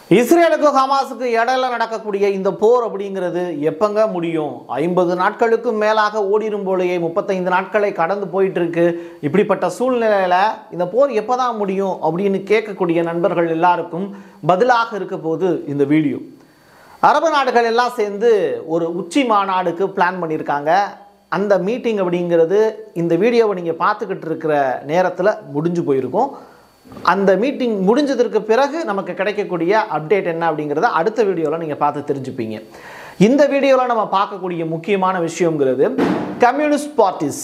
இஸ்ரேலுக்கும் ஹமாஸுக்கு இடையில நடக்கக்கூடிய இந்த போர் அப்படிங்கிறது எப்பங்க முடியும் ஐம்பது நாட்களுக்கும் மேலாக ஓடிரும் போலயே முப்பத்தைந்து நாட்களை கடந்து போயிட்டு இருக்கு இப்படிப்பட்ட சூழ்நிலையில இந்த போர் எப்பதான் முடியும் அப்படின்னு கேட்கக்கூடிய நண்பர்கள் எல்லாருக்கும் பதிலாக இருக்க போது இந்த வீடியோ அரபு நாடுகள் எல்லாம் சேர்ந்து ஒரு உச்சி மாநாடுக்கு பிளான் பண்ணியிருக்காங்க அந்த மீட்டிங் அப்படிங்கிறது இந்த வீடியோவை நீங்கள் பார்த்துக்கிட்டு இருக்கிற நேரத்தில் முடிஞ்சு போயிருக்கும் அந்த மீட்டிங் முடிஞ்சதற்கு பிறகு நமக்கு கிடைக்கக்கூடிய அப்டேட் என்ன அப்படிங்கிறத அடுத்த வீடியோவில் நீங்கள் பார்த்து தெரிஞ்சுப்பீங்க இந்த வீடியோவில் நம்ம பார்க்கக்கூடிய முக்கியமான விஷயங்கிறது கம்யூனிஸ்ட் பார்ட்டிஸ்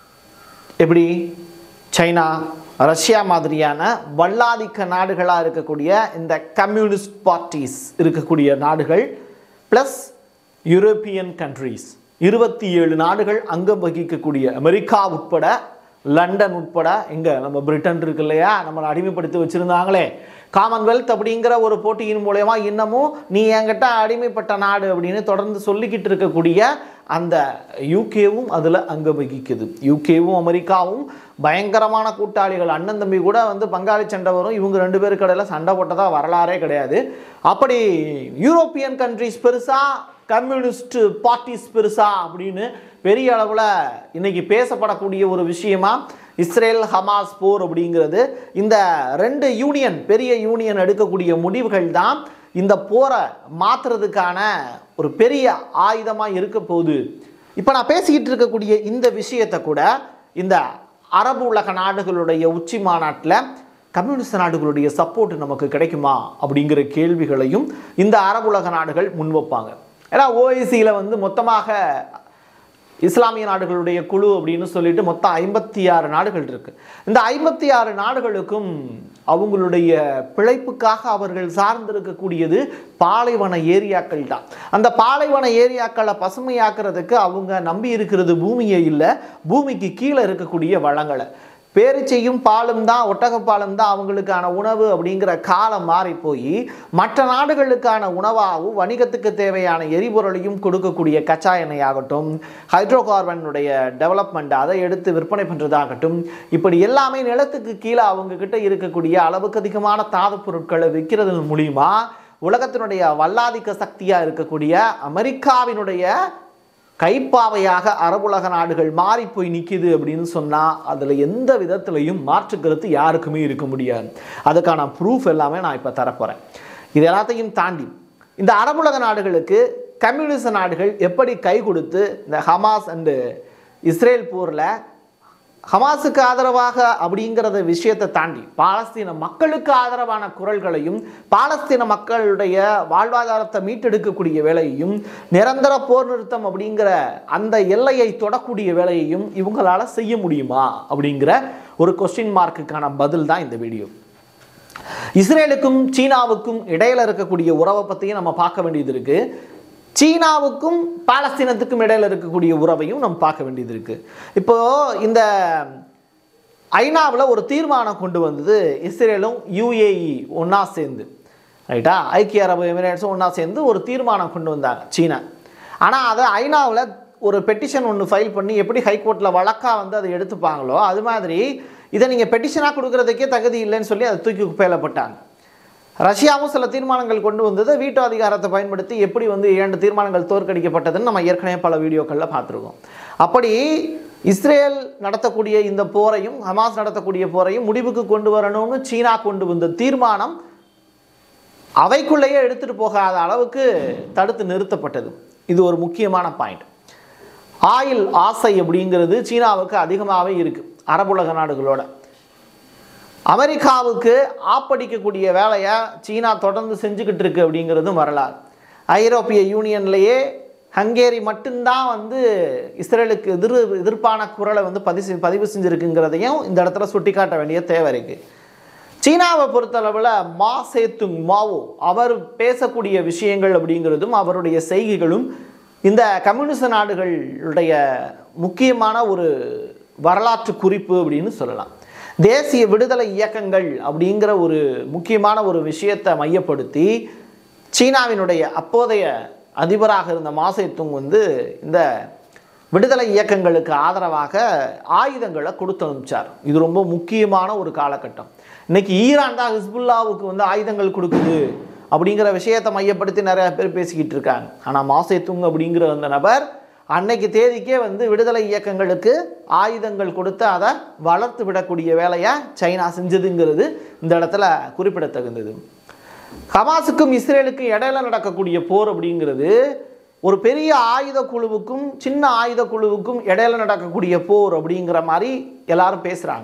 எப்படி சைனா ரஷ்யா மாதிரியான வல்லாதிக்க நாடுகளாக இருக்கக்கூடிய இந்த கம்யூனிஸ்ட் பார்ட்டிஸ் இருக்கக்கூடிய நாடுகள் ப்ளஸ் யூரோப்பியன் கண்ட்ரீஸ் இருபத்தி ஏழு நாடுகள் அங்கம் வகிக்கக்கூடிய அமெரிக்கா உட்பட லண்டன் உட்பட எங்க நம்ம பிரிட்டன் இருக்கு இல்லையா நம்மளை அடிமைப்படுத்தி வச்சிருந்தாங்களே காமன்வெல்த் அப்படிங்கிற ஒரு போட்டியின் மூலயமா இன்னமும் நீ என்கிட்ட அடிமைப்பட்ட நாடு அப்படின்னு தொடர்ந்து சொல்லிக்கிட்டு இருக்கக்கூடிய அந்த யூகேவும் அதில் அங்க வகிக்குது யூகேவும் அமெரிக்காவும் பயங்கரமான கூட்டாளிகள் அண்ணன் தம்பி கூட வந்து பங்காளி சண்டை வரும் இவங்க ரெண்டு பேருக்கு இடையில சண்டை போட்டதா வரலாறே கிடையாது அப்படி யூரோப்பியன் கண்ட்ரிஸ் பெருசா கம்யூனிஸ்ட் பார்ட்டிஸ் பெருசா அப்படின்னு பெரிய அளவில் இன்னைக்கு பேசப்படக்கூடிய ஒரு விஷயமா இஸ்ரேல் ஹமாஸ் போர் அப்படிங்கிறது இந்த ரெண்டு யூனியன் பெரிய யூனியன் எடுக்கக்கூடிய முடிவுகள் தான் இந்த போரை மாற்றுறதுக்கான ஒரு பெரிய ஆயுதமாக இருக்க போகுது இப்போ நான் பேசிக்கிட்டு இருக்கக்கூடிய இந்த விஷயத்தை கூட இந்த அரபு உலக நாடுகளுடைய உச்சி மாநாட்டில் கம்யூனிஸ்ட் நாடுகளுடைய சப்போர்ட் நமக்கு கிடைக்குமா அப்படிங்கிற கேள்விகளையும் இந்த அரபு உலக நாடுகள் முன்வைப்பாங்க ஏன்னா ஓஐசியில் வந்து மொத்தமாக இஸ்லாமிய நாடுகளுடைய குழு அப்படின்னு சொல்லிட்டு மொத்தம் ஐம்பத்தி ஆறு நாடுகள் இருக்கு இந்த ஐம்பத்தி ஆறு நாடுகளுக்கும் அவங்களுடைய பிழைப்புக்காக அவர்கள் சார்ந்திருக்கக்கூடியது பாலைவன ஏரியாக்கள் தான் அந்த பாலைவன ஏரியாக்களை பசுமையாக்குறதுக்கு அவங்க நம்பி இருக்கிறது பூமியை இல்லை பூமிக்கு கீழே இருக்கக்கூடிய வளங்களை பேரிச்சையும் பாலும் தான் ஒட்டகப்பாலும் தான் அவங்களுக்கான உணவு அப்படிங்கிற காலம் மாறி போய் மற்ற நாடுகளுக்கான உணவாகவும் வணிகத்துக்கு தேவையான எரிபொருளையும் கொடுக்கக்கூடிய கச்சா எண்ணெய் ஆகட்டும் ஹைட்ரோ கார்பனுடைய டெவலப்மெண்ட் அதை எடுத்து விற்பனை பண்ணுறதாகட்டும் இப்படி எல்லாமே நிலத்துக்கு கீழே அவங்க கிட்ட இருக்கக்கூடிய அளவுக்கு அதிகமான தாது பொருட்களை விற்கிறது மூலியமா உலகத்தினுடைய வல்லாதிக்க சக்தியாக இருக்கக்கூடிய அமெரிக்காவினுடைய கைப்பாவையாக அரபுலக நாடுகள் மாறி போய் நிற்கிது அப்படின்னு சொன்னால் அதில் எந்த விதத்துலையும் மாற்று கருத்து யாருக்குமே இருக்க முடியாது அதுக்கான ப்ரூஃப் எல்லாமே நான் இப்போ தரப்போகிறேன் இது எல்லாத்தையும் தாண்டி இந்த அரபுலக நாடுகளுக்கு கம்யூனிஸ்ட் நாடுகள் எப்படி கை கொடுத்து இந்த ஹமாஸ் அண்டு இஸ்ரேல் போரில் ஹமாஸுக்கு ஆதரவாக அப்படிங்கிறத விஷயத்தை தாண்டி பாலஸ்தீன மக்களுக்கு ஆதரவான குரல்களையும் பாலஸ்தீன மக்களுடைய வாழ்வாதாரத்தை மீட்டெடுக்கக்கூடிய வேலையையும் நிரந்தர போர் நிறுத்தம் அப்படிங்கிற அந்த எல்லையை தொடக்கூடிய வேலையையும் இவங்களால செய்ய முடியுமா அப்படிங்கிற ஒரு கொஸ்டின் மார்க்குக்கான பதில் தான் இந்த வீடியோ இஸ்ரேலுக்கும் சீனாவுக்கும் இடையில இருக்கக்கூடிய உறவை பற்றியும் நம்ம பார்க்க வேண்டியது இருக்கு சீனாவுக்கும் பாலஸ்தீனத்துக்கும் இடையில இருக்கக்கூடிய உறவையும் நம்ம பார்க்க வேண்டியது இருக்கு இப்போ இந்த ஐநாவில் ஒரு தீர்மானம் கொண்டு வந்தது இஸ்ரேலும் யுஏஇ ஒன்றா சேர்ந்து ரைட்டா ஐக்கிய அரபு எமிரேட்ஸும் ஒன்றா சேர்ந்து ஒரு தீர்மானம் கொண்டு வந்தாங்க சீனா ஆனால் அதை ஐநாவில் ஒரு பெட்டிஷன் ஒன்று ஃபைல் பண்ணி எப்படி ஹைகோர்ட்டில் வழக்காக வந்து அதை எடுத்துப்பாங்களோ அது மாதிரி இதை நீங்கள் பெட்டிஷனாக கொடுக்குறதுக்கே தகுதி இல்லைன்னு சொல்லி அதை தூக்கி குப்பையில் போட்டாங்க ரஷ்யாவும் சில தீர்மானங்கள் கொண்டு வந்தது வீட்டு அதிகாரத்தை பயன்படுத்தி எப்படி வந்து இரண்டு தீர்மானங்கள் தோற்கடிக்கப்பட்டதுன்னு நம்ம ஏற்கனவே பல வீடியோக்களில் பார்த்துருக்கோம் அப்படி இஸ்ரேல் நடத்தக்கூடிய இந்த போரையும் ஹமாஸ் நடத்தக்கூடிய போரையும் முடிவுக்கு கொண்டு வரணும்னு சீனா கொண்டு வந்த தீர்மானம் அவைக்குள்ளேயே எடுத்துட்டு போகாத அளவுக்கு தடுத்து நிறுத்தப்பட்டது இது ஒரு முக்கியமான பாயிண்ட் ஆயில் ஆசை அப்படிங்கிறது சீனாவுக்கு அதிகமாகவே இருக்கு அரபுலக நாடுகளோட அமெரிக்காவுக்கு ஆப்படிக்கக்கூடிய வேலையை சீனா தொடர்ந்து செஞ்சுக்கிட்டு இருக்கு அப்படிங்கிறதும் வரலாறு ஐரோப்பிய யூனியன்லேயே ஹங்கேரி மட்டும்தான் வந்து இஸ்ரேலுக்கு எதிர் எதிர்ப்பான குரலை வந்து பதிவு பதிவு செஞ்சுருக்குங்கிறதையும் இந்த இடத்துல சுட்டிக்காட்ட வேண்டிய தேவை இருக்குது சீனாவை பொறுத்தளவில் மா சேத்துங் மாவோ அவர் பேசக்கூடிய விஷயங்கள் அப்படிங்கிறதும் அவருடைய செய்கைகளும் இந்த கம்யூனிச நாடுகளுடைய முக்கியமான ஒரு வரலாற்று குறிப்பு அப்படின்னு சொல்லலாம் தேசிய விடுதலை இயக்கங்கள் அப்படிங்கிற ஒரு முக்கியமான ஒரு விஷயத்தை மையப்படுத்தி சீனாவினுடைய அப்போதைய அதிபராக இருந்த மாசேத்துங் வந்து இந்த விடுதலை இயக்கங்களுக்கு ஆதரவாக ஆயுதங்களை கொடுத்து அனுப்பிச்சார் இது ரொம்ப முக்கியமான ஒரு காலகட்டம் இன்னைக்கு ஈரான் தான் ஹிஸ்புல்லாவுக்கு வந்து ஆயுதங்கள் கொடுக்குது அப்படிங்கிற விஷயத்தை மையப்படுத்தி நிறைய பேர் பேசிக்கிட்டு இருக்காங்க ஆனால் மாசே துங் அப்படிங்கிற அந்த நபர் அன்னைக்கு தேதிக்கே வந்து விடுதலை இயக்கங்களுக்கு ஆயுதங்கள் கொடுத்து அதை வளர்த்து விடக்கூடிய வேலையை சைனா செஞ்சதுங்கிறது இந்த இடத்துல குறிப்பிடத்தகுந்தது ஹமாஸுக்கும் இஸ்ரேலுக்கும் இடையில நடக்கக்கூடிய போர் அப்படிங்கிறது ஒரு பெரிய ஆயுத குழுவுக்கும் சின்ன ஆயுத குழுவுக்கும் இடையில நடக்கக்கூடிய போர் அப்படிங்கிற மாதிரி எல்லாரும் பேசுகிறாங்க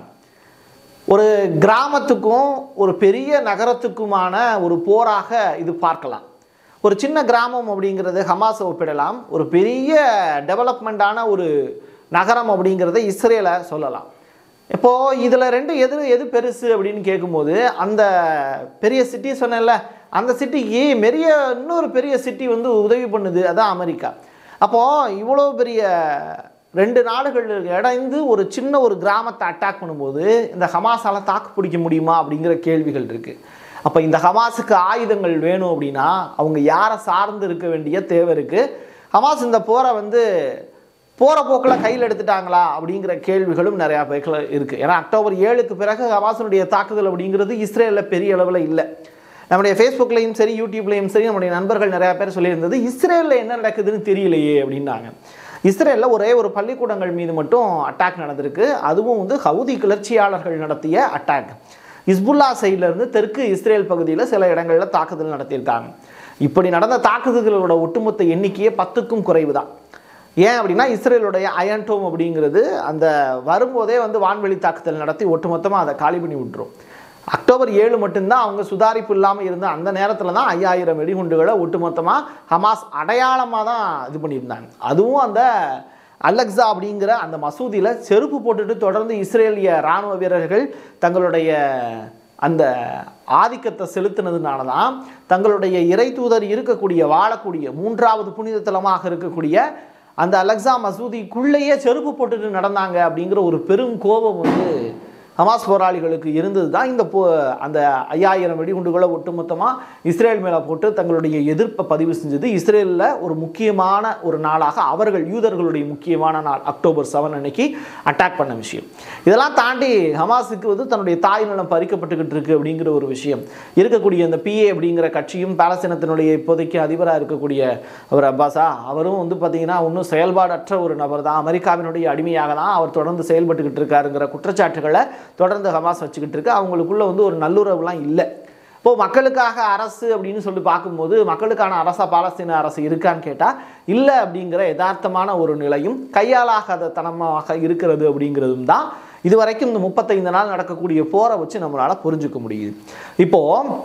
ஒரு கிராமத்துக்கும் ஒரு பெரிய நகரத்துக்குமான ஒரு போராக இது பார்க்கலாம் ஒரு சின்ன கிராமம் அப்படிங்கிறது ஹமாஸை ஒப்பிடலாம் ஒரு பெரிய டெவலப்மெண்ட்டான ஒரு நகரம் அப்படிங்கிறத இஸ்ரேலை சொல்லலாம் இப்போது இதில் ரெண்டு எது எது பெருசு அப்படின்னு கேட்கும்போது அந்த பெரிய சிட்டி சொன்னேன்ல அந்த சிட்டிக்கு பெரிய இன்னொரு பெரிய சிட்டி வந்து உதவி பண்ணுது அதான் அமெரிக்கா அப்போது இவ்வளோ பெரிய ரெண்டு நாடுகள் இடைந்து ஒரு சின்ன ஒரு கிராமத்தை அட்டாக் பண்ணும்போது இந்த ஹமாஸால் தாக்கு பிடிக்க முடியுமா அப்படிங்கிற கேள்விகள் இருக்குது அப்போ இந்த ஹமாஸுக்கு ஆயுதங்கள் வேணும் அப்படின்னா அவங்க யாரை சார்ந்து இருக்க வேண்டிய தேவை இருக்குது ஹமாஸ் இந்த போரை வந்து போகிற போக்கில் கையில் எடுத்துட்டாங்களா அப்படிங்கிற கேள்விகளும் நிறையா பேர்ல இருக்குது ஏன்னா அக்டோபர் ஏழுக்கு பிறகு ஹமாஸினுடைய தாக்குதல் அப்படிங்கிறது இஸ்ரேலில் பெரிய அளவில் இல்லை நம்முடைய ஃபேஸ்புக்லேயும் சரி யூடியூப்லேயும் சரி நம்முடைய நண்பர்கள் நிறையா பேர் சொல்லியிருந்தது இஸ்ரேலில் என்ன நடக்குதுன்னு தெரியலையே அப்படின்னாங்க இஸ்ரேலில் ஒரே ஒரு பள்ளிக்கூடங்கள் மீது மட்டும் அட்டாக் நடந்திருக்கு அதுவும் வந்து ஹவுதி கிளர்ச்சியாளர்கள் நடத்திய அட்டாக் இஸ்புல்லா சைட்லேருந்து தெற்கு இஸ்ரேல் பகுதியில் சில இடங்களில் தாக்குதல் நடத்தியிருக்காங்க இப்படி நடந்த தாக்குதல்களோட ஒட்டுமொத்த எண்ணிக்கையே பத்துக்கும் குறைவு தான் ஏன் அப்படின்னா இஸ்ரேலுடைய அயன்டோம் அப்படிங்கிறது அந்த வரும்போதே வந்து வான்வெளி தாக்குதல் நடத்தி ஒட்டுமொத்தமாக அதை காலி பண்ணி விட்டுரும் அக்டோபர் ஏழு மட்டும்தான் அவங்க சுதாரிப்பு இல்லாமல் இருந்த அந்த நேரத்தில் தான் ஐயாயிரம் வெடிகுண்டுகளை ஒட்டுமொத்தமாக ஹமாஸ் அடையாளமாக தான் இது பண்ணியிருந்தாங்க அதுவும் அந்த அலெக்சா அப்படிங்கிற அந்த மசூதியில் செருப்பு போட்டுட்டு தொடர்ந்து இஸ்ரேலிய இராணுவ வீரர்கள் தங்களுடைய அந்த ஆதிக்கத்தை செலுத்தினதுனால தான் தங்களுடைய இறை தூதர் இருக்கக்கூடிய வாழக்கூடிய மூன்றாவது புனித தலமாக இருக்கக்கூடிய அந்த அலெக்சா மசூதிக்குள்ளேயே செருப்பு போட்டுட்டு நடந்தாங்க அப்படிங்கிற ஒரு பெரும் கோபம் வந்து ஹமாஸ் போராளிகளுக்கு இருந்தது தான் இந்த போ அந்த ஐயாயிரம் வெடிகுண்டுகளை ஒட்டுமொத்தமாக இஸ்ரேல் மேலே போட்டு தங்களுடைய எதிர்ப்பை பதிவு செஞ்சது இஸ்ரேலில் ஒரு முக்கியமான ஒரு நாளாக அவர்கள் யூதர்களுடைய முக்கியமான நாள் அக்டோபர் செவன் அன்னைக்கு அட்டாக் பண்ண விஷயம் இதெல்லாம் தாண்டி ஹமாஸுக்கு வந்து தன்னுடைய தாய் நிலம் பறிக்கப்பட்டுக்கிட்டு இருக்கு அப்படிங்கிற ஒரு விஷயம் இருக்கக்கூடிய இந்த பிஏ அப்படிங்கிற கட்சியும் பாலஸ்தீனத்தினுடைய இப்போதைக்கு அதிபராக இருக்கக்கூடிய அவர் அப்பாஸா அவரும் வந்து பார்த்தீங்கன்னா இன்னும் செயல்பாடற்ற ஒரு நபர் தான் அமெரிக்காவினுடைய அடிமையாக தான் அவர் தொடர்ந்து செயல்பட்டுக்கிட்டு இருக்காருங்கிற குற்றச்சாட்டுகளை தொடர்ந்து ஹமாஸ் வச்சுக்கிட்டு இருக்கு அவங்களுக்குள்ள வந்து ஒரு நல்லுறவுலாம் இல்லை இப்போது மக்களுக்காக அரசு அப்படின்னு சொல்லி பார்க்கும்போது மக்களுக்கான அரசா பாலஸ்தீன அரசு இருக்கான்னு கேட்டால் இல்லை அப்படிங்கிற யதார்த்தமான ஒரு நிலையும் கையாளாகாத தனமாக இருக்கிறது அப்படிங்கிறதும் தான் இதுவரைக்கும் இந்த முப்பத்தைந்து நாள் நடக்கக்கூடிய போரை வச்சு நம்மளால் புரிஞ்சுக்க முடியுது இப்போது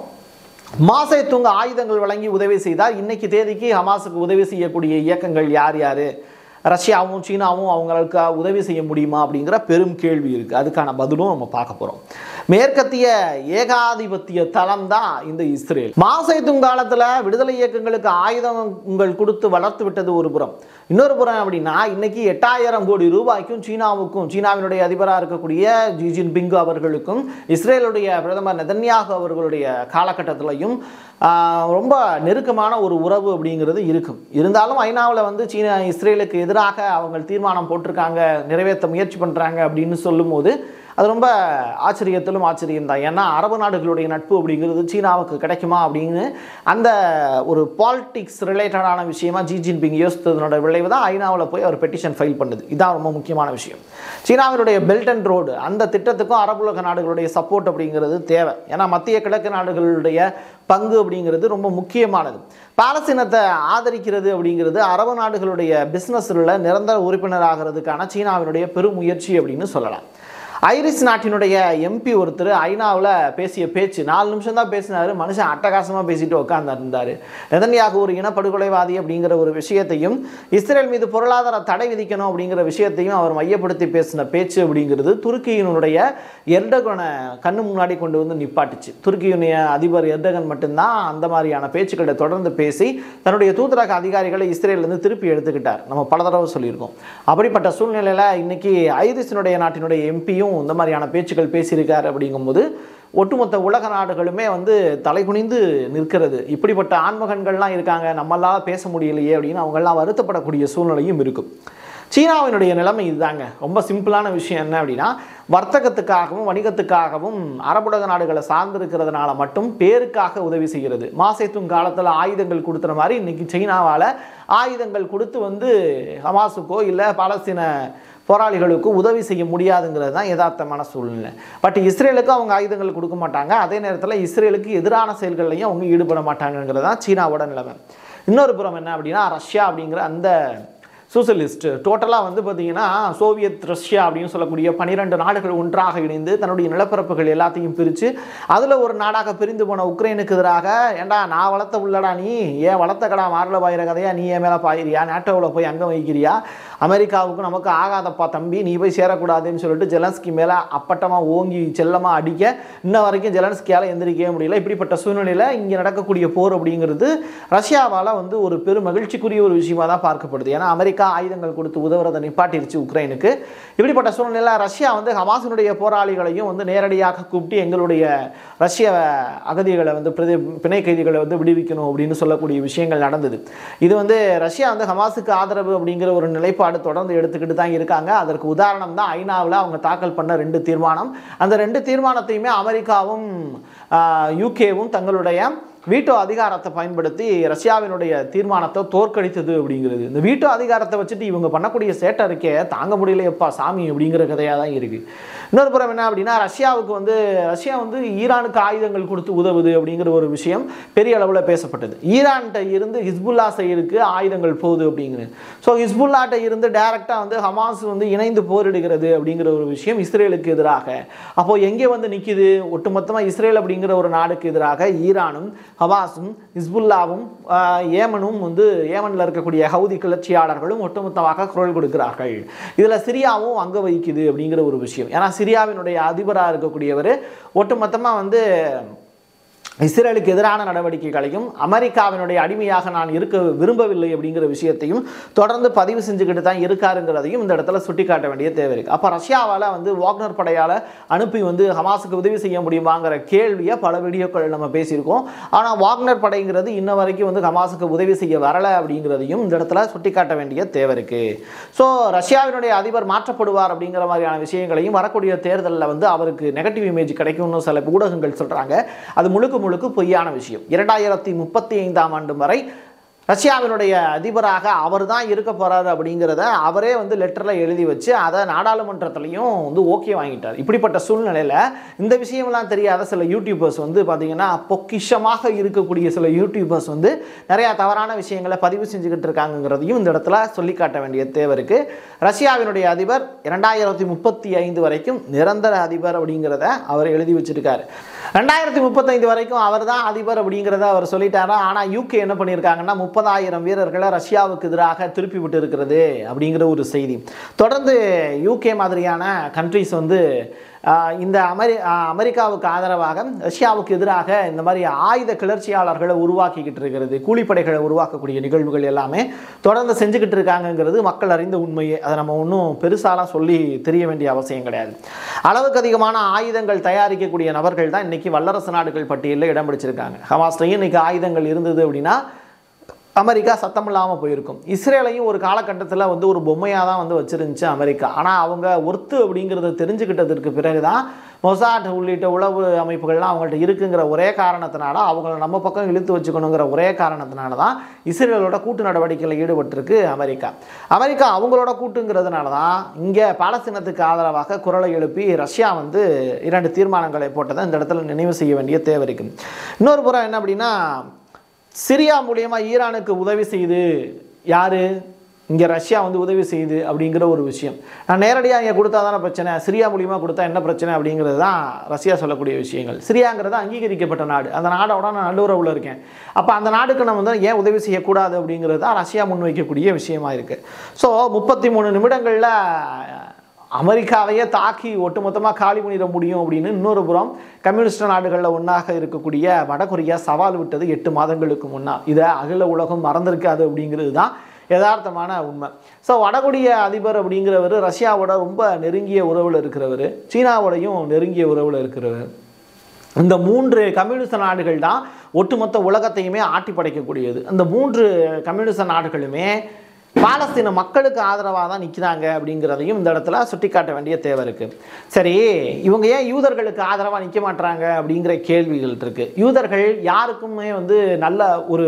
மாசே தூங்க ஆயுதங்கள் வழங்கி உதவி செய்தால் இன்னைக்கு தேதிக்கு ஹமாஸுக்கு உதவி செய்யக்கூடிய இயக்கங்கள் யார் யார் ரஷ்யாவும் சீனாவும் அவங்களுக்கு உதவி செய்ய முடியுமா அப்படிங்கிற பெரும் கேள்வி இருக்குது அதுக்கான பதிலும் நம்ம பார்க்க போகிறோம் மேற்கத்திய ஏகாதிபத்திய தளம் தான் இந்த இஸ்ரேல் மாசைத்தும் காலத்தில் விடுதலை இயக்கங்களுக்கு ஆயுதங்கள் கொடுத்து வளர்த்து விட்டது ஒரு புறம் இன்னொரு புறம் அப்படின்னா இன்னைக்கு எட்டாயிரம் கோடி ரூபாய்க்கும் சீனாவுக்கும் சீனாவினுடைய அதிபராக இருக்கக்கூடிய ஜி ஜின்பிங் அவர்களுக்கும் இஸ்ரேலுடைய பிரதமர் நெதன்யாகு அவர்களுடைய காலகட்டத்திலையும் ஆஹ், ரொம்ப நெருக்கமான ஒரு உறவு அப்படிங்கிறது இருக்கும் இருந்தாலும் ஐநாவில் வந்து சீனா இஸ்ரேலுக்கு எதிராக அவங்க தீர்மானம் போட்டிருக்காங்க நிறைவேற்ற முயற்சி பண்ணுறாங்க அப்படின்னு சொல்லும்போது அது ரொம்ப ஆச்சரியத்திலும் ஆச்சரியம் தான் ஏன்னா அரபு நாடுகளுடைய நட்பு அப்படிங்கிறது சீனாவுக்கு கிடைக்குமா அப்படின்னு அந்த ஒரு பாலிடிக்ஸ் ரிலேட்டடான விஷயமா ஜி ஜின்பிங் யோசித்ததனோட விளைவு தான் ஐநாவில் போய் அவர் பெட்டிஷன் ஃபைல் பண்ணுது இதான் ரொம்ப முக்கியமான விஷயம் சீனாவினுடைய பெல்ட் அண்ட் ரோடு அந்த திட்டத்துக்கும் அரபுலக நாடுகளுடைய சப்போர்ட் அப்படிங்கிறது தேவை ஏன்னா மத்திய கிழக்கு நாடுகளுடைய பங்கு அப்படிங்கிறது ரொம்ப முக்கியமானது பாலஸ்தீனத்தை ஆதரிக்கிறது அப்படிங்கிறது அரபு நாடுகளுடைய பிஸ்னஸில் நிரந்தர உறுப்பினர் ஆகிறதுக்கான சீனாவினுடைய பெரும் முயற்சி அப்படின்னு சொல்லலாம் ஐரிஸ் நாட்டினுடைய எம்பி ஒருத்தர் ஐநாவில் பேசிய பேச்சு நாலு நிமிஷம் தான் பேசினார் மனுஷன் அட்டகாசமாக பேசிட்டு உட்காந்துருந்தார் நெதன்யாகு ஒரு இனப்படுகொலைவாதி அப்படிங்கிற ஒரு விஷயத்தையும் இஸ்ரேல் மீது பொருளாதார தடை விதிக்கணும் அப்படிங்கிற விஷயத்தையும் அவர் மையப்படுத்தி பேசின பேச்சு அப்படிங்கிறது துருக்கியினுடைய எர்டகனை கண்ணு முன்னாடி கொண்டு வந்து நிப்பாட்டுச்சு துருக்கியினுடைய அதிபர் எர்டகன் மட்டும்தான் அந்த மாதிரியான பேச்சுக்களை தொடர்ந்து பேசி தன்னுடைய தூதரக அதிகாரிகளை இஸ்ரேலேருந்து திருப்பி எடுத்துக்கிட்டார் நம்ம பல தடவை சொல்லியிருக்கோம் அப்படிப்பட்ட சூழ்நிலையில் இன்னைக்கு ஐரிஸினுடைய நாட்டினுடைய எம்பியும் இந்த மாதிரியான பேச்சுக்கள் பேசியிருக்கார் அப்படிங்கும்போது ஒட்டுமொத்த உலக நாடுகளுமே வந்து தலைகுனிந்து நிற்கிறது இப்படிப்பட்ட ஆண்மகன்கள்லாம் இருக்காங்க நம்மளால் பேச முடியலையே அப்படின்னு அவங்கெல்லாம் வருத்தப்படக்கூடிய சூழ்நிலையும் இருக்கும் சீனாவினுடைய நிலைமை இதுதாங்க ரொம்ப சிம்பிளான விஷயம் என்ன அப்படின்னா வர்த்தகத்துக்காகவும் வணிகத்துக்காகவும் அரபுலக நாடுகளை சார்ந்திருக்கிறதுனால மட்டும் பேருக்காக உதவி செய்கிறது மாசேத்தும் காலத்தில் ஆயுதங்கள் கொடுத்துற மாதிரி இன்னைக்கு சீனாவால் ஆயுதங்கள் கொடுத்து வந்து ஹமாஸுக்கோ இல்லை பாலஸ்தீன போராளிகளுக்கு உதவி செய்ய முடியாதுங்கிறது தான் யதார்த்தமான சூழ்நிலை பட் இஸ்ரேலுக்கு அவங்க ஆயுதங்கள் கொடுக்க மாட்டாங்க அதே நேரத்தில் இஸ்ரேலுக்கு எதிரான செயல்கள்லையும் அவங்க ஈடுபட மாட்டாங்கங்கிறது தான் சீனாவோட நிலைமை இன்னொரு புறம் என்ன அப்படின்னா ரஷ்யா அப்படிங்கிற அந்த சோசியலிஸ்ட் டோட்டலாக வந்து பார்த்தீங்கன்னா சோவியத் ரஷ்யா அப்படின்னு சொல்லக்கூடிய பனிரெண்டு நாடுகள் ஒன்றாக இணைந்து தன்னுடைய நிலப்பரப்புகள் எல்லாத்தையும் பிரித்து அதில் ஒரு நாடாக பிரிந்து போன உக்ரைனுக்கு எதிராக ஏண்டா நான் வளர்த்த உள்ளடா நீ ஏன் வளர்த்த கடா மாறல பாயிர கதையா நீ ஏன் மேலே பாயிரியா நேட்டோவில் போய் அங்கே வைக்கிறியா அமெரிக்காவுக்கு நமக்கு ஆகாதப்பா தம்பி நீ போய் சேரக்கூடாதுன்னு சொல்லிட்டு ஜெலன்ஸ்கி மேலே அப்பட்டமாக ஓங்கி செல்லமாக அடிக்க இன்ன வரைக்கும் ஜெலன்ஸ்கியால் எந்திரிக்கவே முடியல இப்படிப்பட்ட சூழ்நிலையில் இங்கே நடக்கக்கூடிய போர் அப்படிங்கிறது ரஷ்யாவால் வந்து ஒரு பெரும் மகிழ்ச்சிக்குரிய ஒரு விஷயமா தான் பார்க்கப்படுது ஏன்னா அமெரிக்கா ஆயுதங்கள் கொடுத்து உதவுறதை நிப்பாட்டிருச்சு உக்ரைனுக்கு இப்படிப்பட்ட சூழ்நிலையில் ரஷ்யா வந்து ஹமாஸினுடைய போராளிகளையும் வந்து நேரடியாக கூப்பிட்டு எங்களுடைய ரஷ்ய அகதிகளை வந்து பிரதி பிணை கைதிகளை வந்து விடுவிக்கணும் அப்படின்னு சொல்லக்கூடிய விஷயங்கள் நடந்தது இது வந்து ரஷ்யா வந்து ஹமாஸுக்கு ஆதரவு அப்படிங்கிற ஒரு நிலைப்பாடு தொடர்ந்து எடுத்துக்கிட்டு தான் இருக்காங்க அதற்கு உதாரணம் தான் ஐநாவில் அவங்க தாக்கல் பண்ண ரெண்டு தீர்மானம் அந்த ரெண்டு தீர்மானத்தையுமே அமெரிக்காவும் யூகேவும் தங்களுடைய வீட்டோ அதிகாரத்தை பயன்படுத்தி ரஷ்யாவினுடைய தீர்மானத்தை தோற்கடித்தது அப்படிங்கிறது இந்த வீட்டோ அதிகாரத்தை வச்சுட்டு இவங்க பண்ணக்கூடிய சேட்டை இருக்கே தாங்க முடியலையப்பா சாமி அப்படிங்கிற கதையாக தான் இருக்குது இன்னொரு புறம் என்ன அப்படின்னா ரஷ்யாவுக்கு வந்து ரஷ்யா வந்து ஈரானுக்கு ஆயுதங்கள் கொடுத்து உதவுது அப்படிங்கிற ஒரு விஷயம் பெரிய அளவில் பேசப்பட்டது ஈரான்கிட்ட இருந்து ஹிஸ்புல்லா சைடுக்கு ஆயுதங்கள் போகுது அப்படிங்கிறது ஸோ ஹிஸ்புல்லாட்ட இருந்து டைரெக்டாக வந்து ஹமாஸ் வந்து இணைந்து போரிடுகிறது அப்படிங்கிற ஒரு விஷயம் இஸ்ரேலுக்கு எதிராக அப்போ எங்கே வந்து நிற்கிது ஒட்டுமொத்தமாக இஸ்ரேல் அப்படிங்கிற ஒரு நாடுக்கு எதிராக ஈரானும் ஹமாஸும் ஹிஸ்புல்லாவும் ஆஹ், ஏமனும் வந்து ஏமனில் இருக்கக்கூடிய ஹவுதி கிளர்ச்சியாளர்களும் ஒட்டுமொத்தமாக குரல் கொடுக்கிறார்கள் இதில் சிரியாவும் அங்க வகிக்குது அப்படிங்கிற ஒரு விஷயம் ஏன்னா சிரியாவினுடைய அதிபராக இருக்கக்கூடியவர் ஒட்டுமொத்தமாக வந்து இஸ்ரேலுக்கு எதிரான நடவடிக்கைகளையும் அமெரிக்காவினுடைய அடிமையாக நான் இருக்க விரும்பவில்லை அப்படிங்கிற விஷயத்தையும் தொடர்ந்து பதிவு செஞ்சுக்கிட்டு தான் இருக்காருங்கிறதையும் இந்த இடத்துல சுட்டிக்காட்ட வேண்டிய தேவை இருக்குது அப்போ ரஷ்யாவால் வந்து வாக்னர் படையால் அனுப்பி வந்து ஹமாஸுக்கு உதவி செய்ய முடியுமாங்கிற கேள்வியை பல வீடியோக்கள் நம்ம பேசியிருக்கோம் ஆனால் வாக்னர் படைங்கிறது இன்ன வரைக்கும் வந்து ஹமாஸுக்கு உதவி செய்ய வரலை அப்படிங்கிறதையும் இந்த இடத்துல சுட்டிக்காட்ட வேண்டிய தேவை இருக்குது ஸோ ரஷ்யாவினுடைய அதிபர் மாற்றப்படுவார் அப்படிங்கிற மாதிரியான விஷயங்களையும் வரக்கூடிய தேர்தலில் வந்து அவருக்கு நெகட்டிவ் இமேஜ் கிடைக்கும்னு சில ஊடகங்கள் சொல்கிறாங்க அது முழுக்க முழுக்க பொய்யான விஷயம் இரண்டாயிரத்தி முப்பத்தி ஐந்தாம் ஆண்டு வரை ரஷ்யாவினுடைய அதிபராக அவர் தான் இருக்க போறாரு அப்படிங்கிறத அவரே வந்து லெட்டரில் எழுதி வச்சு அதை நாடாளுமன்றத்திலையும் வந்து ஓகே வாங்கிட்டார் இப்படிப்பட்ட சூழ்நிலையில் இந்த விஷயமெல்லாம் தெரியாத சில யூடியூபர்ஸ் வந்து பார்த்தீங்கன்னா பொக்கிஷமாக இருக்கக்கூடிய சில யூடியூபர்ஸ் வந்து நிறையா தவறான விஷயங்களை பதிவு செஞ்சுக்கிட்டு இருக்காங்கங்கிறதையும் இந்த இடத்துல சொல்லி காட்ட வேண்டிய தேவை இருக்குது ரஷ்யாவினுடைய அதிபர் இரண்டாயிரத்தி முப்பத்தி ஐந்து வரைக்கும் நிரந்தர அதிபர் அப்படிங்கிறத அவர் எழுதி வச்சிருக்காரு ரெண்டாயிரத்தி முப்பத்தைந்து வரைக்கும் அவர் தான் அதிபர் அப்படிங்கிறத அவர் சொல்லிட்டாரா ஆனால் யூகே என்ன பண்ணியிருக்காங்கன்னா முப்பதாயிரம் வீரர்களை ரஷ்யாவுக்கு எதிராக திருப்பி விட்டு இருக்கிறது அப்படிங்கிற ஒரு செய்தி தொடர்ந்து யூகே மாதிரியான கண்ட்ரிஸ் வந்து ஆஹ், இந்த அமெரி ஆஹ், அமெரிக்காவுக்கு ஆதரவாக ரஷ்யாவுக்கு எதிராக இந்த மாதிரி ஆயுத கிளர்ச்சியாளர்களை உருவாக்கிக்கிட்டு இருக்கிறது கூலிப்படைகளை உருவாக்கக்கூடிய நிகழ்வுகள் எல்லாமே தொடர்ந்து செஞ்சுக்கிட்டு இருக்காங்கங்கிறது மக்கள் அறிந்த உண்மையே அதை நம்ம ஒன்றும் பெருசாலாம் சொல்லி தெரிய வேண்டிய அவசியம் கிடையாது அளவுக்கு அதிகமான ஆயுதங்கள் தயாரிக்கக்கூடிய நபர்கள் தான் இன்னைக்கு வல்லரசு நாடுகள் பட்டியலில் இடம் பிடிச்சிருக்காங்க ஹமாஸ்லையும் இன்னைக்கு ஆயுதங்கள் இருந்தது அப்படின்னா அமெரிக்கா சத்தம் இல்லாமல் போயிருக்கும் இஸ்ரேலையும் ஒரு காலகட்டத்தில் வந்து ஒரு பொம்மையாக தான் வந்து வச்சிருந்துச்சு அமெரிக்கா ஆனால் அவங்க ஒர்த்து அப்படிங்கிறத தெரிஞ்சுக்கிட்டதற்கு பிறகு தான் மொசாட் உள்ளிட்ட உளவு அமைப்புகள்லாம் அவங்கள்ட்ட இருக்குங்கிற ஒரே காரணத்தினால அவங்கள நம்ம பக்கம் இழுத்து வச்சுக்கணுங்கிற ஒரே காரணத்தினால தான் இஸ்ரேலோட கூட்டு நடவடிக்கையில் ஈடுபட்டிருக்கு அமெரிக்கா அமெரிக்கா அவங்களோட கூட்டுங்கிறதுனால தான் இங்கே பாலஸ்தீனத்துக்கு ஆதரவாக குரலை எழுப்பி ரஷ்யா வந்து இரண்டு தீர்மானங்களை போட்டதை இந்த இடத்துல நினைவு செய்ய வேண்டிய தேவை இருக்குது இன்னொரு புறம் என்ன அப்படின்னா சிரியா மூலியமா ஈரானுக்கு உதவி செய்து யாரு இங்கே ரஷ்யா வந்து உதவி செய்யுது அப்படிங்கிற ஒரு விஷயம் நான் நேரடியாக இங்கே கொடுத்தா தானே பிரச்சனை சிரியா மூலியமாக கொடுத்தா என்ன பிரச்சனை அப்படிங்கிறது தான் ரஷ்யா சொல்லக்கூடிய விஷயங்கள் சிரியாங்கிறது அங்கீகரிக்கப்பட்ட நாடு அந்த நாடோட நான் நல்லுறவில் இருக்கேன் அப்போ அந்த நாடுக்கு நம்ம வந்து ஏன் உதவி செய்யக்கூடாது அப்படிங்கிறது தான் ரஷ்யா முன்வைக்கக்கூடிய விஷயமா இருக்குது ஸோ முப்பத்தி மூணு நிமிடங்களில் அமெரிக்காவையே தாக்கி ஒட்டுமொத்தமாக காலி பண்ணிட முடியும் அப்படின்னு இன்னொரு புறம் கம்யூனிஸ்ட் நாடுகளில் ஒன்றாக இருக்கக்கூடிய வடகொரியா சவால் விட்டது எட்டு மாதங்களுக்கு முன்னால் இதை அகில உலகம் மறந்திருக்காது அப்படிங்கிறது தான் யதார்த்தமான உண்மை ஸோ வடகொரிய அதிபர் அப்படிங்கிறவர் ரஷ்யாவோட ரொம்ப நெருங்கிய உறவில் இருக்கிறவர் சீனாவோடையும் நெருங்கிய உறவில் இருக்கிறவர் இந்த மூன்று கம்யூனிஸ்ட் நாடுகள் தான் ஒட்டுமொத்த உலகத்தையுமே ஆட்டி படைக்கக்கூடியது அந்த மூன்று கம்யூனிஸ்ட் நாடுகளுமே பாலஸ்தீன மக்களுக்கு ஆதரவாக தான் நிற்கிறாங்க அப்படிங்கிறதையும் இந்த இடத்துல சுட்டிக்காட்ட வேண்டிய தேவை இருக்குது சரி இவங்க ஏன் யூதர்களுக்கு ஆதரவாக நிற்க மாட்டாங்க அப்படிங்கிற கேள்விகள் இருக்குது யூதர்கள் யாருக்குமே வந்து நல்ல ஒரு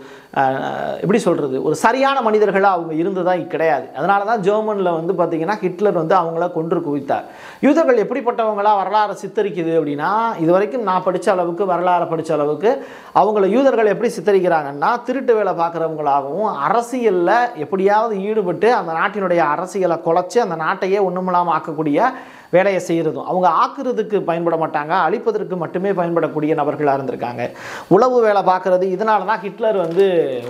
அஹ், எப்படி சொல்கிறது ஒரு சரியான மனிதர்களாக அவங்க இருந்ததாக கிடையாது அதனால தான் ஜெர்மனில் வந்து பார்த்திங்கன்னா ஹிட்லர் வந்து அவங்கள கொன்று குவித்தார் யூதர்கள் எப்படிப்பட்டவங்களா வரலாறு சித்தரிக்குது அப்படின்னா இது வரைக்கும் நான் படித்த அளவுக்கு வரலாறு படித்த அளவுக்கு அவங்கள யூதர்கள் எப்படி சித்தரிக்கிறாங்கன்னா திருட்டு வேலை பார்க்குறவங்களாகவும் அரசியலில் எப்படியாவது ஈடுபட்டு அந்த நாட்டினுடைய அரசியலை குலைச்சி அந்த நாட்டையே ஒன்றுமில்லாமல் ஆக்கக்கூடிய வேலையை செய்கிறதும் அவங்க ஆக்குறதுக்கு பயன்பட மாட்டாங்க அழிப்பதற்கு மட்டுமே பயன்படக்கூடிய நபர்களாக இருந்திருக்காங்க உளவு வேலை பார்க்குறது இதனால தான் ஹிட்லர் வந்து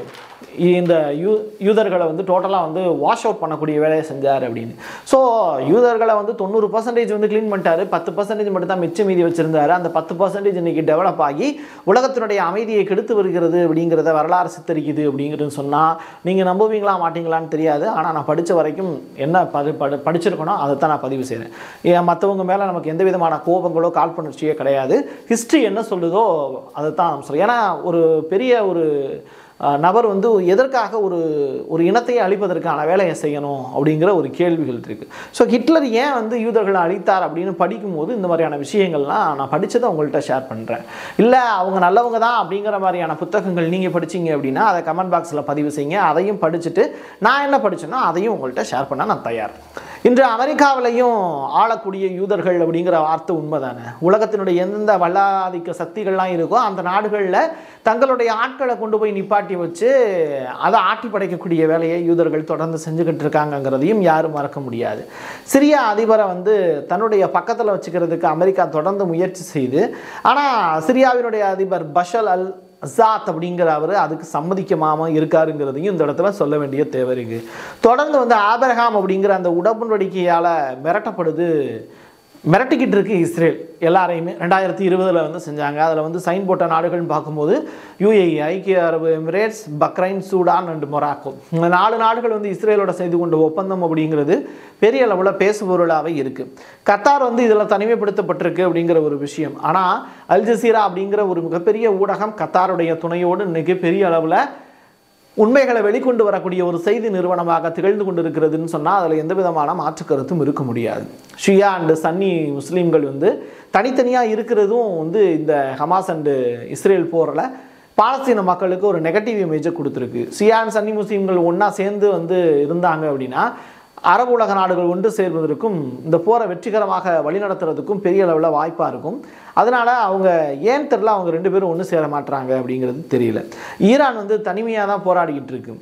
இந்த யூ யூதர்களை வந்து டோட்டலாக வந்து வாஷ் அவுட் பண்ணக்கூடிய வேலையை செஞ்சார் அப்படின்னு ஸோ யூதர்களை வந்து தொண்ணூறு பர்சன்டேஜ் வந்து க்ளீன் பண்ணிட்டாரு பத்து பர்சன்டேஜ் மட்டும் தான் மிச்சம் மீதி வச்சிருந்தாரு அந்த பத்து பர்சன்டேஜ் இன்னைக்கு டெவலப் ஆகி உலகத்தினுடைய அமைதியை கெடுத்து வருகிறது அப்படிங்கிறத வரலாறு சித்தரிக்குது அப்படிங்கிறது சொன்னால் நீங்கள் நம்புவீங்களா மாட்டீங்களான்னு தெரியாது ஆனால் நான் படித்த வரைக்கும் என்ன படி படி படிச்சிருக்கணும் அதை தான் நான் பதிவு செய்கிறேன் ஏன் மற்றவங்க மேலே நமக்கு எந்த விதமான கோபங்களோ காழ்ப்புணர்ச்சியோ கிடையாது ஹிஸ்ட்ரி என்ன சொல்லுதோ அதை தான் நம்ம சொல்கிறோம் ஏன்னா ஒரு பெரிய ஒரு அஹ், நபர் வந்து எதற்காக ஒரு ஒரு இனத்தையே அழிப்பதற்கான வேலையை செய்யணும் அப்படிங்கிற ஒரு கேள்விகள் இருக்குது ஸோ ஹிட்லர் ஏன் வந்து யூதர்களை அழித்தார் அப்படின்னு படிக்கும்போது இந்த மாதிரியான விஷயங்கள்லாம் நான் படித்ததை உங்கள்கிட்ட ஷேர் பண்ணுறேன் இல்லை அவங்க நல்லவங்க தான் அப்படிங்கிற மாதிரியான புத்தகங்கள் நீங்கள் படிச்சீங்க அப்படின்னா அதை கமெண்ட் பாக்ஸில் பதிவு செய்யுங்க அதையும் படிச்சுட்டு நான் என்ன படிச்சேனோ அதையும் உங்கள்கிட்ட ஷேர் பண்ண நான் தயார் இன்று அமெரிக்காவிலையும் ஆளக்கூடிய யூதர்கள் அப்படிங்கிற வார்த்தை உண்மைதானே உலகத்தினுடைய எந்தெந்த வல்லாதிக்க சக்திகள்லாம் இருக்கோ அந்த நாடுகளில் தங்களுடைய ஆட்களை கொண்டு போய் நிப்பாட்டி வச்சு அதை ஆட்டி படைக்கக்கூடிய வேலையை யூதர்கள் தொடர்ந்து செஞ்சுக்கிட்டு இருக்காங்கங்கிறதையும் யாரும் மறக்க முடியாது சிரியா அதிபரை வந்து தன்னுடைய பக்கத்தில் வச்சுக்கிறதுக்கு அமெரிக்கா தொடர்ந்து முயற்சி செய்து ஆனால் சிரியாவினுடைய அதிபர் பஷல் அல் அசாத் அப்படிங்கிற அவர் அதுக்கு சம்மதிக்கமாம இருக்காருங்கிறதையும் இந்த இடத்துல சொல்ல வேண்டிய தேவை இருக்கு தொடர்ந்து வந்து ஆபிரகாம் அப்படிங்கிற அந்த உடன்படிக்கையால் மிரட்டப்படுது மிரட்டிக்கிட்டு இருக்கு இஸ்ரேல் எல்லாரையுமே ரெண்டாயிரத்தி இருபதில் வந்து செஞ்சாங்க அதில் வந்து சைன் போட்ட நாடுகள்னு பார்க்கும்போது யுஏஇ ஐக்கிய அரபு Emirates Bahrain Sudan and Morocco இந்த நாலு நாடுகள் வந்து இஸ்ரேலோட செய்து கொண்ட ஒப்பந்தம் அப்படிங்கிறது பெரிய அளவில் பேசுபொருளாகவே இருக்குது கத்தார் வந்து இதில் தனிமைப்படுத்தப்பட்டிருக்கு அப்படிங்கிற ஒரு விஷயம் ஆனால் அல் ஜசீரா அப்படிங்கிற ஒரு மிகப்பெரிய ஊடகம் கத்தாருடைய துணையோடு இன்னைக்கு பெரிய அளவில் உண்மைகளை வெளிக்கொண்டு வரக்கூடிய ஒரு செய்தி நிறுவனமாக திகழ்ந்து கொண்டிருக்கிறதுன்னு சொன்னால் அதில் எந்த விதமான மாற்று கருத்தும் இருக்க முடியாது ஷியா அண்டு சன்னி முஸ்லீம்கள் வந்து தனித்தனியாக இருக்கிறதும் வந்து இந்த ஹமாஸ் அண்டு இஸ்ரேல் போரில் பாலஸ்தீன மக்களுக்கு ஒரு நெகட்டிவ் இமேஜை கொடுத்துருக்கு ஷியா அண்ட் சன்னி முஸ்லீம்கள் ஒன்றா சேர்ந்து வந்து இருந்தாங்க அப்படின்னா அரபு உலக நாடுகள் ஒன்று சேர்வதற்கும் இந்த போரை வெற்றிகரமாக வழிநடத்துறதுக்கும் பெரிய அளவில் வாய்ப்பாக இருக்கும் அதனால் அவங்க ஏன் தெரில அவங்க ரெண்டு பேரும் ஒன்று சேர மாட்டுறாங்க அப்படிங்கிறது தெரியல ஈரான் வந்து தனிமையாக தான் போராடிக்கிட்டு இருக்கு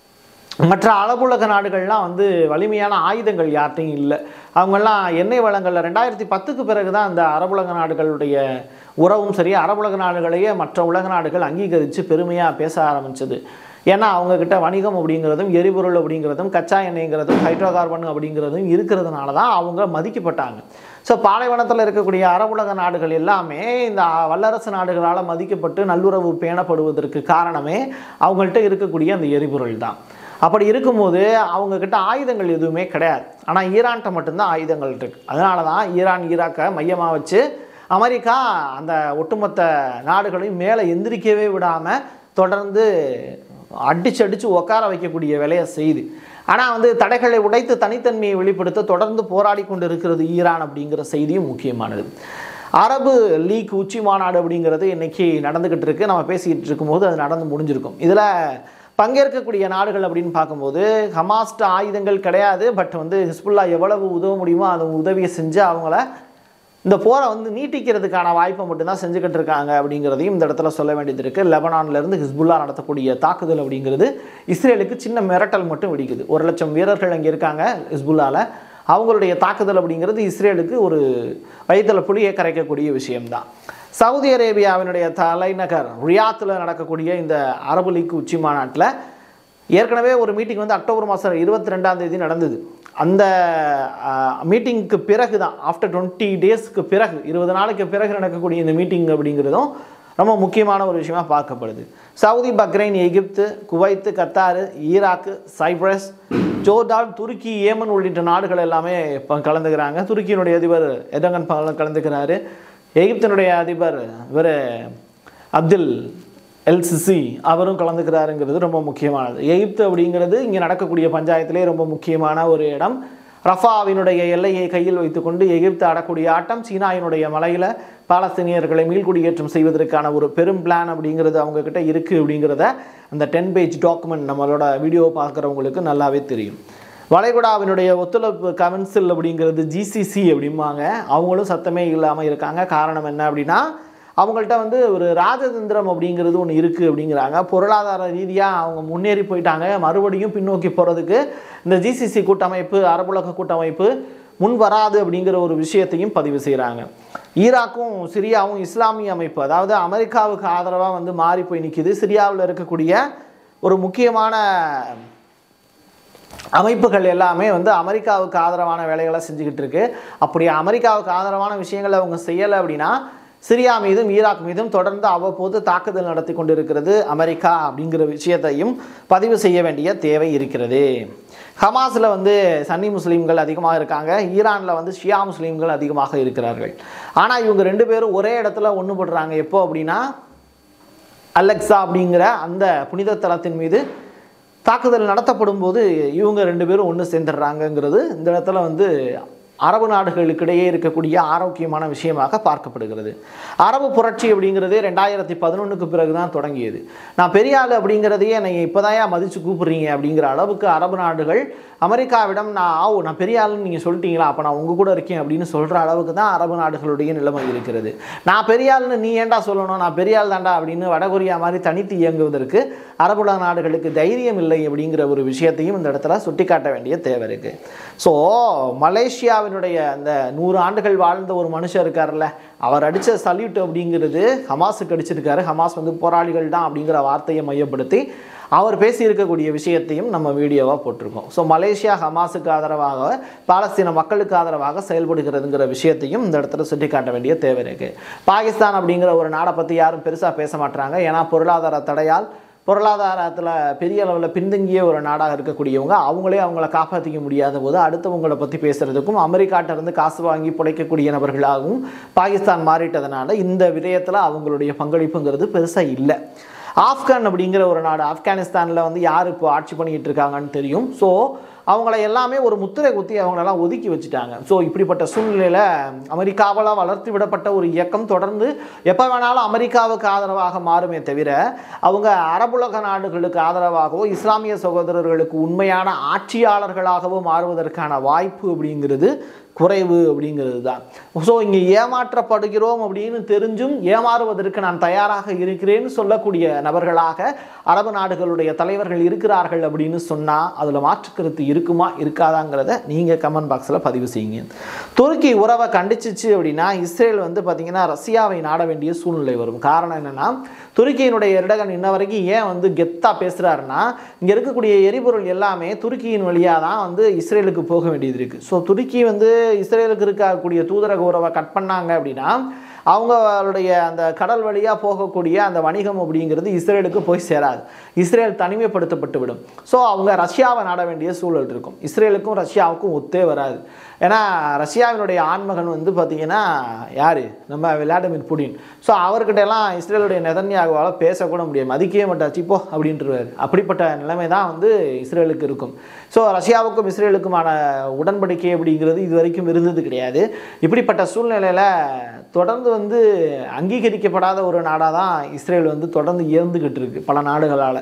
மற்ற அரபுலக நாடுகள்லாம் வந்து வலிமையான ஆயுதங்கள் யார்ட்டையும் இல்லை அவங்கெல்லாம் எண்ணெய் வளங்களில் ரெண்டாயிரத்தி பத்துக்கு பிறகு தான் அந்த அரபுலக நாடுகளுடைய உறவும் சரி அரபுலக நாடுகளையே மற்ற உலக நாடுகள் அங்கீகரித்து பெருமையாக பேச ஆரம்பிச்சது ஏன்னா அவங்கக்கிட்ட வணிகம் அப்படிங்கிறதும் எரிபொருள் அப்படிங்கிறதும் கச்சா எண்ணெய்ங்கிறதும் ஹைட்ரோ கார்பன் அப்படிங்கிறதும் இருக்கிறதுனால தான் அவங்க மதிக்கப்பட்டாங்க ஸோ பாலைவனத்தில் இருக்கக்கூடிய அரபுலக நாடுகள் எல்லாமே இந்த வல்லரசு நாடுகளால் மதிக்கப்பட்டு நல்லுறவு பேணப்படுவதற்கு காரணமே அவங்கள்ட்ட இருக்கக்கூடிய அந்த எரிபொருள் தான் அப்படி இருக்கும்போது அவங்கக்கிட்ட ஆயுதங்கள் எதுவுமே கிடையாது ஆனால் ஈரான்கிட்ட மட்டும்தான் ஆயுதங்கள் இருக்குது அதனால தான் ஈரான் ஈராக்கை மையமாக வச்சு அமெரிக்கா அந்த ஒட்டுமொத்த நாடுகளையும் மேலே எந்திரிக்கவே விடாமல் தொடர்ந்து அடிச்சு அடிச்சு உட்கார வைக்கக்கூடிய வேலையை செய்யுது ஆனால் வந்து தடைகளை உடைத்து தனித்தன்மையை வெளிப்படுத்த தொடர்ந்து போராடி கொண்டு இருக்கிறது ஈரான் அப்படிங்கிற செய்தியும் முக்கியமானது அரபு லீக் உச்சி மாநாடு அப்படிங்கிறது இன்னைக்கு நடந்துக்கிட்டு இருக்கு நம்ம பேசிக்கிட்டு இருக்கும்போது அது நடந்து முடிஞ்சிருக்கும் இதில் பங்கேற்கக்கூடிய நாடுகள் அப்படின்னு பார்க்கும்போது ஹமாஸ்ட ஆயுதங்கள் கிடையாது பட் வந்து ஹிஸ்புல்லா எவ்வளவு உதவ முடியுமோ அந்த உதவியை செஞ்சு அவங்கள இந்த போரை வந்து நீட்டிக்கிறதுக்கான வாய்ப்பை மட்டும்தான் செஞ்சுக்கிட்டு இருக்காங்க அப்படிங்கிறதையும் இந்த இடத்துல சொல்ல வேண்டியது இருக்குது லெபனான்லேருந்து ஹிஸ்புல்லா நடத்தக்கூடிய தாக்குதல் அப்படிங்கிறது இஸ்ரேலுக்கு சின்ன மிரட்டல் மட்டும் வெடிக்குது ஒரு லட்சம் வீரர்கள் அங்கே இருக்காங்க ஹிஸ்புல்லாவில் அவங்களுடைய தாக்குதல் அப்படிங்கிறது இஸ்ரேலுக்கு ஒரு வயிற்றில் புளியை கரைக்கக்கூடிய விஷயம்தான் சவுதி அரேபியாவினுடைய தலைநகர் ரியாத்தில் நடக்கக்கூடிய இந்த அரபு லீக் உச்சி மாநாட்டில் ஏற்கனவே ஒரு மீட்டிங் வந்து அக்டோபர் மாதம் இருபத்தி ரெண்டாம் தேதி நடந்தது அந்த மீட்டிங்க்கு பிறகு தான் ஆஃப்டர் டுவெண்ட்டி டேஸ்க்கு பிறகு இருபது நாளைக்கு பிறகு நடக்கக்கூடிய இந்த மீட்டிங் அப்படிங்கிறதும் ரொம்ப முக்கியமான ஒரு விஷயமா பார்க்கப்படுது சவுதி பக்ரைன் எகிப்து Kuwait Qatar Iraq Cyprus Jordan துருக்கி ஏமன் உள்ளிட்ட நாடுகள் எல்லாமே இப்போ கலந்துக்கிறாங்க துருக்கியினுடைய அதிபர் எதங்கன் கலந்துக்கிறாரு எகிப்தினுடைய அதிபர் இவர் அப்துல் எல்சிசி அவரும் கலந்துக்கிறாருங்கிறது ரொம்ப முக்கியமானது எகிப்து அப்படிங்கிறது இங்கே நடக்கக்கூடிய பஞ்சாயத்திலே ரொம்ப முக்கியமான ஒரு இடம் ரஃபாவினுடைய எல்லையை கையில் வைத்துக்கொண்டு எகிப்து ஆடக்கூடிய ஆட்டம் சீனாவினுடைய மலையில் பாலஸ்தீனியர்களை மீள்குடியேற்றம் செய்வதற்கான ஒரு பெரும் பிளான் அப்படிங்கிறது அவங்க கிட்ட இருக்குது அப்படிங்கிறத அந்த டென் பேஜ் டாக்குமெண்ட் நம்மளோட வீடியோ பார்க்குறவங்களுக்கு நல்லாவே தெரியும் வளைகுடாவினுடைய ஒத்துழைப்பு கவுன்சில் அப்படிங்கிறது ஜிசிசி அப்படிம்பாங்க அவங்களும் சத்தமே இல்லாமல் இருக்காங்க காரணம் என்ன அப்படின்னா அவங்கள்ட்ட வந்து ஒரு ராஜதந்திரம் அப்படிங்கிறது ஒன்று இருக்குது அப்படிங்கிறாங்க பொருளாதார ரீதியாக அவங்க முன்னேறி போயிட்டாங்க மறுபடியும் பின்னோக்கி போகிறதுக்கு இந்த ஜிசிசி கூட்டமைப்பு அரபுலக கூட்டமைப்பு முன் வராது அப்படிங்கிற ஒரு விஷயத்தையும் பதிவு செய்கிறாங்க ஈராக்கும் சிரியாவும் இஸ்லாமிய அமைப்பு அதாவது அமெரிக்காவுக்கு ஆதரவாக வந்து மாறி போய் நிற்கிது சிரியாவில் இருக்கக்கூடிய ஒரு முக்கியமான அமைப்புகள் எல்லாமே வந்து அமெரிக்காவுக்கு ஆதரவான வேலைகளை செஞ்சுக்கிட்டு இருக்கு அப்படி அமெரிக்காவுக்கு ஆதரவான விஷயங்களை அவங்க செய்யலை அப்படின்னா சிரியா மீதும் ஈராக் மீதும் தொடர்ந்து அவ்வப்போது தாக்குதல் நடத்தி கொண்டிருக்கிறது அமெரிக்கா அப்படிங்கிற விஷயத்தையும் பதிவு செய்ய வேண்டிய தேவை இருக்கிறது ஹமாஸில் வந்து சன்னி முஸ்லீம்கள் அதிகமாக இருக்காங்க ஈரானில் வந்து ஷியா முஸ்லீம்கள் அதிகமாக இருக்கிறார்கள் ஆனால் இவங்க ரெண்டு பேரும் ஒரே இடத்துல ஒன்றுபடுறாங்க எப்போ அப்படின்னா அலெக்சா அப்படிங்கிற அந்த புனித தலத்தின் மீது தாக்குதல் நடத்தப்படும் போது இவங்க ரெண்டு பேரும் ஒன்று சேர்ந்துடுறாங்கங்கிறது இந்த இடத்துல வந்து அரபு நாடுகளுக்கிடையே இருக்கக்கூடிய ஆரோக்கியமான விஷயமாக பார்க்கப்படுகிறது அரபு புரட்சி அப்படிங்கிறது ரெண்டாயிரத்தி பதினொன்றுக்கு பிறகு தான் தொடங்கியது நான் பெரிய ஆள் அப்படிங்கிறதையே என்னை இப்போதான் மதித்து கூப்பிடுறீங்க அப்படிங்கிற அளவுக்கு அரபு நாடுகள் அமெரிக்காவிடம் நான் ஆவோ நான் பெரிய ஆளுன்னு நீங்கள் சொல்லிட்டீங்களா அப்போ நான் உங்கள் கூட இருக்கேன் அப்படின்னு சொல்கிற அளவுக்கு தான் அரபு நாடுகளுடைய நிலைமை இருக்கிறது நான் பெரிய ஆள்னு நீ ஏன்டா சொல்லணும் நான் பெரிய ஆள் தாண்டா அப்படின்னு வடகொரியா மாதிரி தனித்து இயங்குவதற்கு அரபுல நாடுகளுக்கு தைரியம் இல்லை அப்படிங்கிற ஒரு விஷயத்தையும் இந்த இடத்துல சுட்டிக்காட்ட வேண்டிய தேவை இருக்குது ஸோ மலேசியாவினுடைய அந்த நூறு ஆண்டுகள் வாழ்ந்த ஒரு மனுஷன் இருக்கார்ல அவர் அடித்த சல்யூட் அப்படிங்கிறது ஹமாஸுக்கு அடிச்சிருக்காரு ஹமாஸ் வந்து போராளிகள் தான் அப்படிங்கிற வார்த்தையை மையப்படுத்தி அவர் பேசியிருக்கக்கூடிய விஷயத்தையும் நம்ம வீடியோவாக போட்டிருக்கோம் ஸோ மலேசியா ஹமாஸுக்கு ஆதரவாக பாலஸ்தீன மக்களுக்கு ஆதரவாக செயல்படுகிறதுங்கிற விஷயத்தையும் இந்த இடத்துல சுட்டிக்காட்ட வேண்டிய தேவை இருக்குது பாகிஸ்தான் அப்படிங்கிற ஒரு நாடை பற்றி யாரும் பெருசாக பேச மாட்டாங்க ஏன்னா பொருளாதார தடையால் பொருளாதாரத்தில் பெரிய அளவில் பின்தங்கிய ஒரு நாடாக இருக்கக்கூடியவங்க அவங்களே அவங்கள காப்பாற்றிக்க முடியாத போது அடுத்தவங்களை பற்றி பேசுகிறதுக்கும் அமெரிக்காட்ட இருந்து காசு வாங்கி பிழைக்கக்கூடிய நபர்களாகவும் பாகிஸ்தான் மாறிட்டதுனால இந்த விடயத்தில் அவங்களுடைய பங்களிப்புங்கிறது பெருசாக இல்லை ஆப்கான் அப்படிங்கிற ஒரு நாடு ஆப்கானிஸ்தானில் வந்து யார் இப்போ ஆட்சி பண்ணிக்கிட்டு இருக்காங்கன்னு தெரியும் ஸோ அவங்கள எல்லாமே ஒரு முத்திரை குத்தி அவங்களெல்லாம் ஒதுக்கி வச்சுட்டாங்க ஸோ இப்படிப்பட்ட சூழ்நிலையில் அமெரிக்காவால் வளர்த்து விடப்பட்ட ஒரு இயக்கம் தொடர்ந்து எப்போ வேணாலும் அமெரிக்காவுக்கு ஆதரவாக மாறுமே தவிர அவங்க அரபுலக நாடுகளுக்கு ஆதரவாகவோ இஸ்லாமிய சகோதரர்களுக்கு உண்மையான ஆட்சியாளர்களாகவோ மாறுவதற்கான வாய்ப்பு அப்படிங்கிறது குறைவு அப்படிங்கிறது தான் ஸோ இங்கே ஏமாற்றப்படுகிறோம் அப்படின்னு தெரிஞ்சும் ஏமாறுவதற்கு நான் தயாராக இருக்கிறேன்னு சொல்லக்கூடிய நபர்களாக அரபு நாடுகளுடைய தலைவர்கள் இருக்கிறார்கள் அப்படின்னு சொன்னால் அதில் மாற்றுக்கருத்து இருக்குமா இருக்காதாங்கிறத நீங்கள் கமெண்ட் பாக்ஸில் பதிவு செய்யுங்க துருக்கி உறவை கண்டிச்சிச்சு அப்படின்னா இஸ்ரேல் வந்து பார்த்திங்கன்னா ரஷ்யாவை நாட வேண்டிய சூழ்நிலை வரும் காரணம் என்னென்னா துருக்கியினுடைய எர்டகன் இன்ன வரைக்கும் ஏன் வந்து கெத்தாக பேசுகிறாருன்னா இங்கே இருக்கக்கூடிய எரிபொருள் எல்லாமே துருக்கியின் வழியாக தான் வந்து இஸ்ரேலுக்கு போக வேண்டியது இருக்குது ஸோ துருக்கி வந்து இஸ்ரேலுக்கு இருக்கக்கூடிய தூதரக உறவை கட் பண்ணாங்க அப்படின்னா அவங்களுடைய அந்த கடல் வழியாக போகக்கூடிய அந்த வணிகம் அப்படிங்கிறது இஸ்ரேலுக்கு போய் சேராது இஸ்ரேல் தனிமைப்படுத்தப்பட்டு விடும் ஸோ அவங்க ரஷ்யாவை நாட வேண்டிய சூழல் இருக்கும் இஸ்ரேலுக்கும் ரஷ்யாவுக்கும் ஒத்தே வராது ஏன்னா ரஷ்யாவினுடைய ஆண்மகன் வந்து பார்த்திங்கன்னா யார் நம்ம விளாடிமிர் புடின் ஸோ அவர்கிட்ட எல்லாம் இஸ்ரேலுடைய நெதன்யாகுவால் பேசக்கூட முடியாது மதிக்கவே மாட்டாச்சு இப்போ அப்படின்ட்டுருவார் அப்படிப்பட்ட நிலைமை தான் வந்து இஸ்ரேலுக்கு இருக்கும் ஸோ ரஷ்யாவுக்கும் இஸ்ரேலுக்குமான உடன்படிக்கை அப்படிங்கிறது இது வரைக்கும் இருந்தது கிடையாது இப்படிப்பட்ட சூழ்நிலையில் தொடர்ந்து வந்து அங்கீகரிக்கப்படாத ஒரு நாடாக தான் இஸ்ரேல் வந்து தொடர்ந்து இயர்ந்துக்கிட்டு இருக்கு பல நாடுகளால்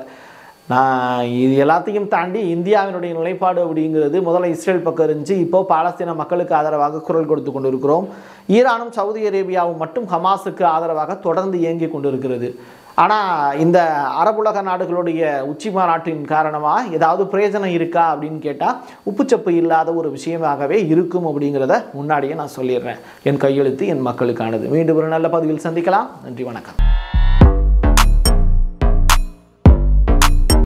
நான் இது எல்லாத்தையும் தாண்டி இந்தியாவினுடைய நிலைப்பாடு அப்படிங்கிறது முதல்ல இஸ்ரேல் பக்கம் இருந்துச்சு இப்போ பாலஸ்தீன மக்களுக்கு ஆதரவாக குரல் கொடுத்து கொண்டிருக்கிறோம் ஈரானும் சவுதி அரேபியாவும் மட்டும் ஹமாஸுக்கு ஆதரவாக தொடர்ந்து இயங்கி கொண்டிருக்கிறது ஆனால் இந்த அரபுலக நாடுகளுடைய உச்சி மாநாட்டின் காரணமாக ஏதாவது பிரயோஜனம் இருக்கா அப்படின்னு கேட்டால் உப்புச்சப்பு இல்லாத ஒரு விஷயமாகவே இருக்கும் அப்படிங்கிறத முன்னாடியே நான் சொல்லிடுறேன் என் கையெழுத்து என் மக்களுக்கானது மீண்டும் ஒரு நல்ல பதிவில் சந்திக்கலாம் நன்றி வணக்கம்